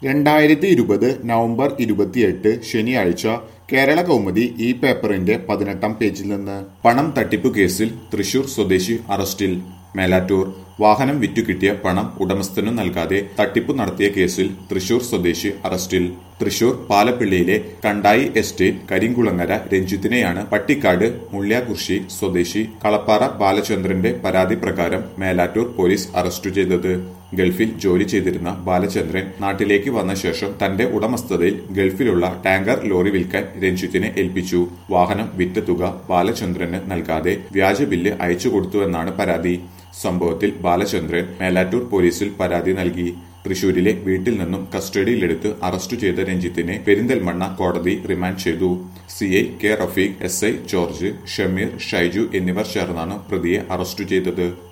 രണ്ടായിരത്തി ഇരുപത് നവംബർ ഇരുപത്തിയെട്ട് ശനിയാഴ്ച കേരള കൗമുദി ഈ പേപ്പറിന്റെ പതിനെട്ടാം പേജിൽ നിന്ന് പണം തട്ടിപ്പു കേസിൽ തൃശൂർ സ്വദേശി അറസ്റ്റിൽ മേലാറ്റൂർ വാഹനം വിറ്റുകിട്ടിയ പണം ഉടമസ്ഥനു നൽകാതെ തട്ടിപ്പു നടത്തിയ കേസിൽ തൃശൂർ സ്വദേശി അറസ്റ്റിൽ തൃശൂർ പാലപ്പിള്ളിയിലെ കണ്ടായി എസ്റ്റേറ്റ് കരിങ്കുളങ്ങര രഞ്ജിത്തിനെയാണ് പട്ടിക്കാട് മുള്ള്യാകുർശി സ്വദേശി കളപ്പാറ ബാലചന്ദ്രന്റെ പരാതി പ്രകാരം മേലാറ്റൂർ പോലീസ് അറസ്റ്റ് ചെയ്തത് ഗൾഫിൽ ജോലി ചെയ്തിരുന്ന ബാലചന്ദ്രൻ നാട്ടിലേക്ക് വന്ന ശേഷം തന്റെ ഉടമസ്ഥതയിൽ ഗൾഫിലുള്ള ടാങ്കർ ലോറി വിൽക്കാൻ രഞ്ജിത്തിനെ ഏൽപ്പിച്ചു വാഹനം വിറ്റ തുക ബാലചന്ദ്രന് നൽകാതെ വ്യാജ ബില്ല് അയച്ചു കൊടുത്തുവെന്നാണ് പരാതി സംഭവത്തിൽ ബാലചന്ദ്രൻ മേലാറ്റൂർ പോലീസിൽ പരാതി നൽകി തൃശൂരിലെ വീട്ടിൽ നിന്നും കസ്റ്റഡിയിലെടുത്ത് അറസ്റ്റ് ചെയ്ത രഞ്ജിത്തിനെ പെരിന്തൽമണ്ണ കോടതി റിമാൻഡ് ചെയ്തു C I K Rafeeq S I George Shameer Shaiju എന്നിവർ ചേർന്നാണ് പ്രതിയെ അറസ്റ്റ് ചെയ്തത്